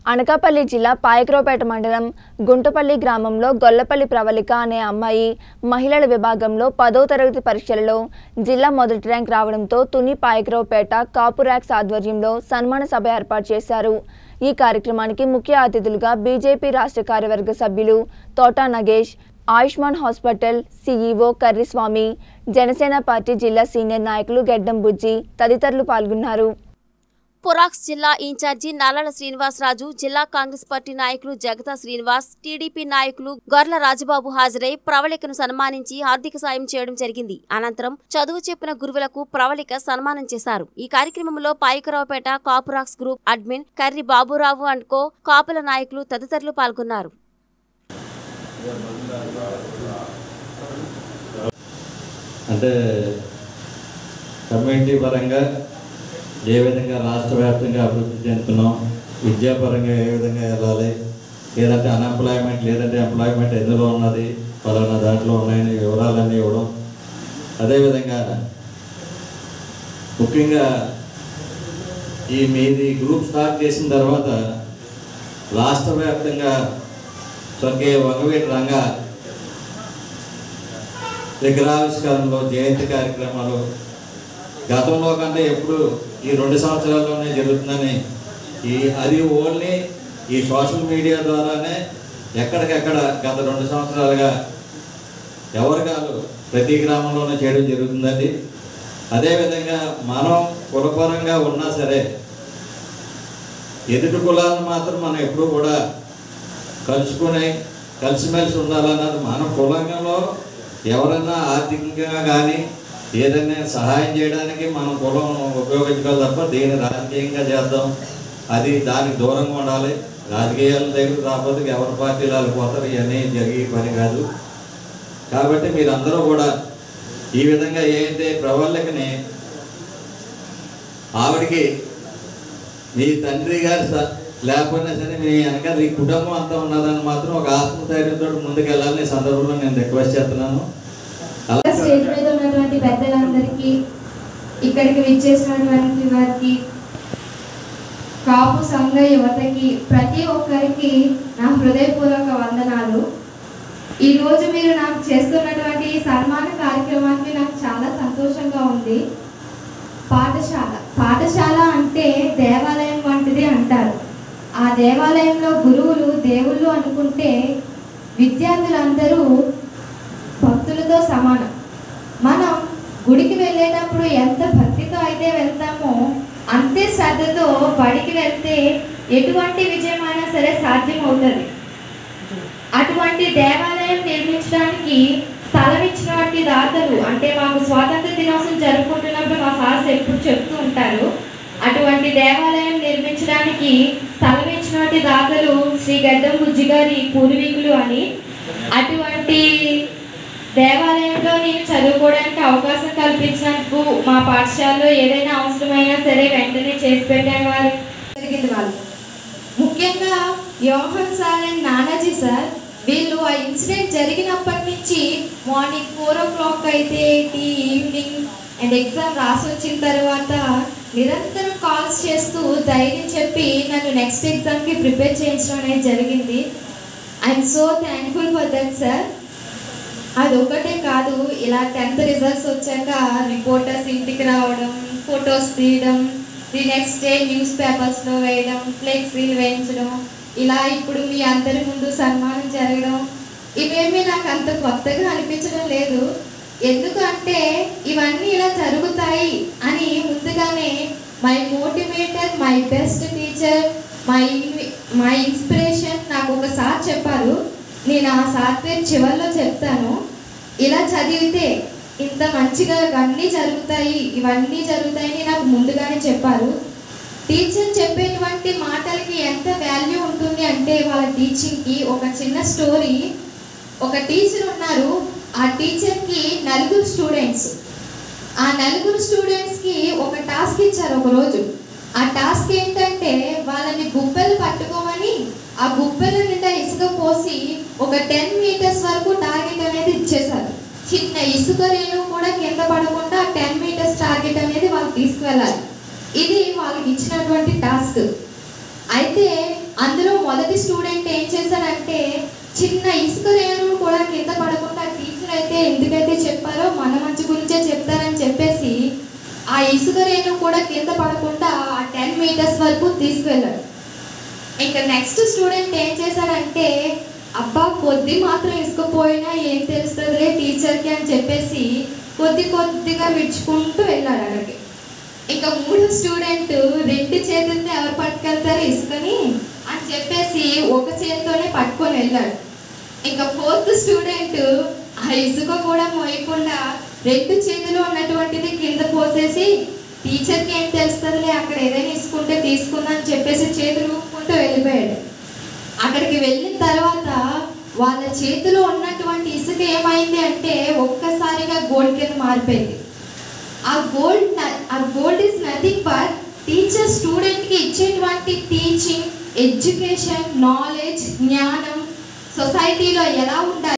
అనకాపల్లి జిల్లా పాయకరావుపేట మండలం గుంటపల్లి గ్రామంలో గొల్లపల్లి ప్రవళిక అనే అమ్మాయి మహిళల విభాగంలో పదో తరగతి పరీక్షలలో జిల్లా మొదటి ర్యాంక్ రావడంతో తుని పాయకరావుపేట కాపురాక్స్ ఆధ్వర్యంలో సన్మాన సభ ఏర్పాటు చేశారు ఈ కార్యక్రమానికి ముఖ్య అతిథులుగా బీజేపీ రాష్ట్ర కార్యవర్గ సభ్యులు Thota Nagesh Ayushman hospital CEO Karriswami Janasena party జిల్లా సీనియర్ నాయకులు గెడ్డం బుజ్జి తదితరులు పాల్గొన్నారు పొరాక్స్ జిల్లా ఇన్ఛార్జి నల్లల శ్రీనివాసరాజు జిల్లా కాంగ్రెస్ పార్టీ నాయకులు జగతా శ్రీనివాస్ టీడీపీ నాయకులు గొర్ల రాజబాబు హాజరై ప్రవళికను సన్మానించి ఆర్థిక సాయం చేయడం జరిగింది అనంతరం చదువు చెప్పిన గురువులకు ప్రవళిక సన్మానం చేశారు ఈ కార్యక్రమంలో పాయకరావుపేట కాపురాక్స్ group admin Karri Baburao and co కాపుల నాయకులు తదితరులు పాల్గొన్నారు అంటే కమ్యూనిటీ పరంగా ఏ విధంగా రాష్ట్ర వ్యాప్తంగా అభివృద్ధి చెందుతున్నాం విద్యాపరంగా ఏ విధంగా వెళ్ళాలి లేదంటే అన్ఎంప్లాయ్మెంట్ లేదంటే ఎంప్లాయ్మెంట్ ఎందులో ఉన్నది పలానా దాంట్లో ఉన్నాయని వివరాలన్నీ ఇవ్వడం అదేవిధంగా ముఖ్యంగా ఈ మీది గ్రూప్ స్టార్ట్ చేసిన తర్వాత రాష్ట్ర వ్యాప్తంగా స్వర్గీయ వంగవీటి రంగా విగ్రహావిష్కరణలో జయంతి కార్యక్రమాలు గతంలో కంటే ఎప్పుడు ఈ రెండు సంవత్సరాల్లోనే జరుగుతుందని ఈ అది ఓన్లీ ఈ సోషల్ మీడియా ద్వారానే ఎక్కడికెక్కడ గత రెండు సంవత్సరాలుగా ఎవరు కాదు ప్రతి గ్రామంలోనే చేయడం జరుగుతుందండి అదేవిధంగా మనం కులపరంగా ఉన్నా సరే ఎదుటి కులాలను మాత్రం మనం ఎప్పుడూ కూడా కలుసుకుని కలిసిమెలిసి ఉండాలన్నది మన కులంలో ఎవరైనా ఆర్థికంగా కానీ ఏదైనా సహాయం చేయడానికి మనం కులం ఉపయోగించుకోవాలి తప్ప దీన్ని రాజకీయంగా చేద్దాం అది దానికి దూరంగా ఉండాలి రాజకీయాల దగ్గర రాకపోతే ఎవరి పార్టీలు వాళ్ళు పోతారు ఇవన్నీ జరిగే పని కాదు కాబట్టి మీరందరూ కూడా ఈ విధంగా ఏంటి ప్రవళ్ళకని ఆవిడికి మీ తండ్రి గారు స- లేకపోయినా సరే మీ వెనక మీ కుటుంబం అంతా ఉన్నదని మాత్రం ఒక ఆత్మధైర్యంతో ముందుకు వెళ్ళాలని ఈ సందర్భంలో నేను రిక్వెస్ట్ చేస్తున్నాను అలా స్టేజ్ మీద ఉన్నటువంటి పెద్దలందరికీ ఇక్కడికి విచ్చేసినటువంటి వారికి కాపు సంఘ యువతకి ప్రతి ఒక్కరికి నా హృదయపూర్వక వందనాలు ఈ రోజు మీరు నాకు చేస్తున్నటువంటి ఈ సన్మాన కార్యక్రమానికి నాకు చాలా సంతోషంగా ఉంది పాఠశాల పాఠశాల అంటే దేవాలయం వంటిది అంటారు ఆ దేవాలయంలో గురువులు దేవుళ్ళు అనుకుంటే విద్యార్థులందరూ భక్తులతో సమానం మనం గుడికి వెళ్ళేటప్పుడు ఎంత భక్తితో అయితే వెళ్తామో అంతే శ్రద్ధతో బడికి వెళ్తే ఎటువంటి విజయమైనా సరే సాధ్యం అవుతుంది అటువంటి దేవాలయం నిర్మించడానికి స్థలం ఇచ్చినటువంటి దాతలు అంటే మాకు స్వాతంత్ర దినోత్సవం జరుపుకుంటున్నప్పుడు మా సార్స్ ఎప్పుడు చెప్తూ ఉంటారు అటువంటి దేవాలయం నిర్మించడానికి స్థలం ఇచ్చినటువంటి దాతలు శ్రీ గడ్డం బుజ్జి గారి పూర్వీకులు అని అటువంటి దేవాలయంలో నేను చదువుకోవడానికి అవకాశం కల్పించినందుకు మా పాఠశాలలో ఏదైనా అవసరమైనా సరే వెంటనే చేసి పెట్టేవారు జరిగింది వాళ్ళు ముఖ్యంగా యోహన్ సార్ అండ్ నానాజీ సార్ వీళ్ళు ఆ ఇన్సిడెంట్ జరిగినప్పటి నుంచి మార్నింగ్ ఫోర్ ఓ క్లాక్ అయితే ఏంటి ఈవినింగ్ అండ్ ఎగ్జామ్ రాసి వచ్చిన తర్వాత నిరంతరం కాల్స్ చేస్తూ ధైర్యం చెప్పి నన్ను నెక్స్ట్ ఎగ్జామ్కి ప్రిపేర్ చేయించడం అనేది జరిగింది I'm so thankful for that sir అది ఒకటే కాదు ఇలా టెన్త్ రిజల్ట్స్ వచ్చాక రిపోర్టర్స్ ఇంటికి రావడం ఫొటోస్ తీయడం ది నెక్స్ట్ డే న్యూస్ పేపర్స్లో వేయడం ఫ్లెక్సీలు వేయించడం ఇలా ఇప్పుడు మీ అందరి ముందు సన్మానం జరగడం ఇవేమీ నాకు అంత కొత్తగా అనిపించడం లేదు ఎందుకంటే ఇవన్నీ ఇలా జరుగుతాయి అని ముందుగానే my motivator my best teacher my my inspiration నాకు ఒక సార్ చెప్పారు నేను ఆ సార్ పేరు చివరిలో చెప్తాను ఇలా చదివితే ఇంత మంచిగా ఇవన్నీ జరుగుతాయి ఇవన్నీ జరుగుతాయని నాకు ముందుగానే చెప్పారు టీచర్ చెప్పేటువంటి మాటలకి ఎంత వాల్యూ ఉంటుంది అంటే వాళ్ళ టీచింగ్కి ఒక చిన్న స్టోరీ ఒక టీచర్ ఉన్నారు ఆ టీచర్కి నలుగురు స్టూడెంట్స్ ఆ నలుగురు స్టూడెంట్స్కి ఒక టాస్క్ ఇచ్చారు ఒక రోజు ఆ టాస్క్ ఏంటంటే వాళ్ళని గుప్పెలు పట్టుకోమని ఆ గుప్పెల నిండా ఇసుక పోసి ఒక టెన్ మీటర్స్ వరకు టార్గెట్ అనేది ఇచ్చేశారు చిన్న ఇసుక రేణు కూడా కింద పడకుండా టెన్ మీటర్స్ టార్గెట్ అనేది వాళ్ళు తీసుకువెళ్ళాలి ఇది వాళ్ళకి ఇచ్చినటువంటి టాస్క్ అయితే అందులో మొదటి స్టూడెంట్ ఏం చేశాడంటే చిన్న ఇసుక రేణువు కూడా కింద పడకుండా టీచర్ అయితే ఎందుకైతే చెప్పారో మన మంచి గురించే చెప్తారని చెప్పేసి ఆ ఇసుక రేణువు కూడా కింద పడకుండా ఆ టెన్ మీటర్స్ వరకు తీసుకువెళ్ళాడు ఇంకా నెక్స్ట్ స్టూడెంట్ ఏం చేశాడంటే అబ్బా కొద్ది మాత్రం ఇసుకపోయినా ఏం తెలుస్తుందిలే టీచర్కి అని చెప్పేసి కొద్ది కొద్దిగా విడుచుకుంటూ వెళ్ళాడు అక్కడికి ఇంకా మూడో స్టూడెంట్ రెండు చేతులతో ఎవరు పట్టుకెళ్తారు ఇసుకని అని చెప్పేసి ఒక చేతితోనే పట్టుకొని వెళ్ళాడు ఇంకా ఫోర్త్ స్టూడెంట్ ఆ ఇసుక కూడా మోయకుండా రెండు చేతులు ఉన్నటువంటిది కింద పోసేసి టీచర్కి ఏం తెలుస్తుందిలే అక్కడ ఏదైనా ఇసుకుంటే తీసుకుందని చెప్పేసి చేతులు ఊపుకుంటూ వెళ్ళిపోయాడు అక్కడికి వెళ్ళిన తర్వాత వాళ్ళ చేతిలో ఉన్నటువంటి ఇసుక ఏమైంది అంటే ఒక్కసారిగా గోల్డ్ కింద మారిపోయింది ఆ గోల్డ్ న- ఆ gold is nothing but teacher స్టూడెంట్కి ఇచ్చేటువంటి టీచింగ్ ఎడ్యుకేషన్ నాలెడ్జ్ జ్ఞానం సొసైటీలో ఎలా ఉండాలి